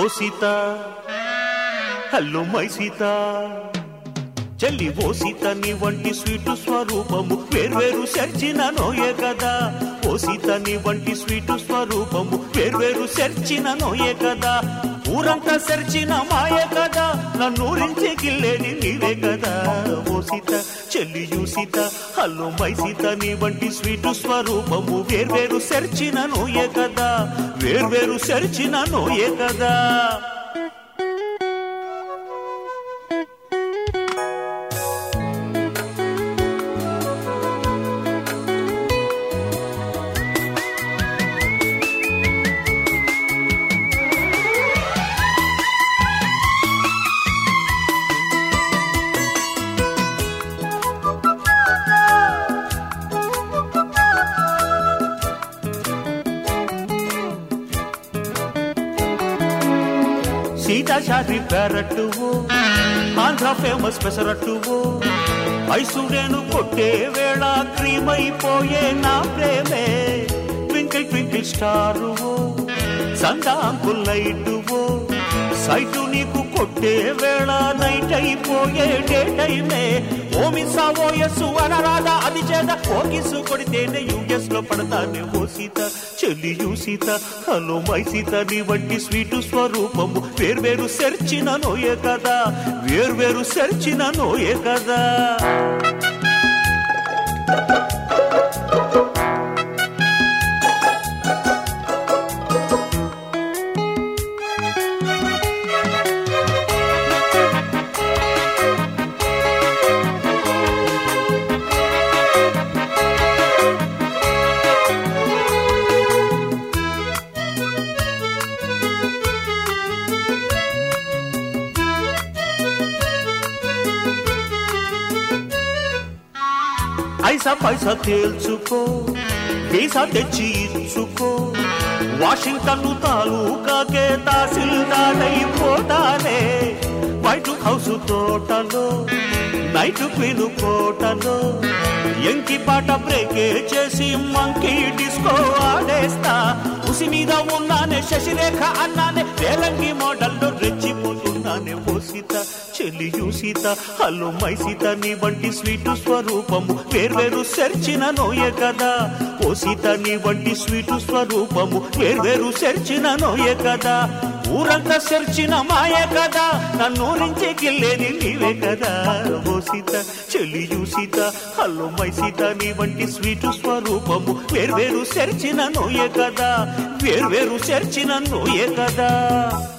Sita hello my Sita చెల్లి ఓ సీత నీ వంటి స్వీటు స్వరూపము వేర్వేరు సెర్చిన నోయే కదా ఓ సీత నీ వంటి స్వీటు స్వరూపము వేర్వేరు సెర్చిన నోయే కదా ఊరంతా సెర్చిన మాయే కదా నన్నూరించి గిల్లేది నీవే కదా ఓ సీత చెల్లియు సీత హలో మై సీత నీ వంటి స్వీటు స్వరూపము వేర్వేరు సెర్చిన నోయే కదా వేర్వేరు సెర్చిన నోయే కదా సీతా శాస్త్రి పెరట్టువు ఆంధ్ర ఫేమస్ పెసరట్టువు ఐసుడేను కొట్టే వేళ క్రీమ్ అయిపోయే నా ప్రేమే ట్వింకిల్ ట్వింకిల్ స్టారువు సందాంకుల్ లైటువు సైటు నీకు కొట్టే వేళ నైట్ అయిపోయే డే టైమే ఓమిసా ఓయస్సు అనరాదా అది చేత ఓకిసు కొడితేనే యూఎస్ లో పడతానే ఓ సీత చెల్లియు సీత హలో మై సీత నీ వంటి స్వీటు స్వరూపము వేర్వేరు సెర్చిన నోయే కదా వేర్వేరు సెర్చిన నోయే కదా ఐసా పైసా తేల్చుకో వీసా తెచ్చి ఇచ్చుకో వాషింగ్టన్ తాలూకాకే తహసీల్దారైపోతానే వైట్ హౌస్ తోటలో నైట్ క్వీన్ కోటలో ఎంకి పాట బ్రేకే చేసి మంకీ డిస్కో ఆడేస్తా ఉసి మీద ఉన్నానే శశిరేఖ అన్నానే రేలంగి మోడల్లో రెచ్చిపోతున్నానే ఓ సీత చెల్లియు సీత హలో మై సీత నీ వంటి స్వీటు స్వరూపము వేర్వేరు సెర్చిన నోయే కదా ఓ సీత నీ వంటి స్వీటు స్వరూపము వేర్వేరు సెర్చిన నోయే కదా ఊరంతా సెర్చిన మాయే కదా నన్నూరించి గిల్లేది నీవే కదా ఓ సీత చెల్లియు సీత హలో మై సీత నీ వంటి స్వీటు స్వరూపము వేర్వేరు సెర్చిన నోయే కదా వేర్వేరు సెర్చిన నోయే కదా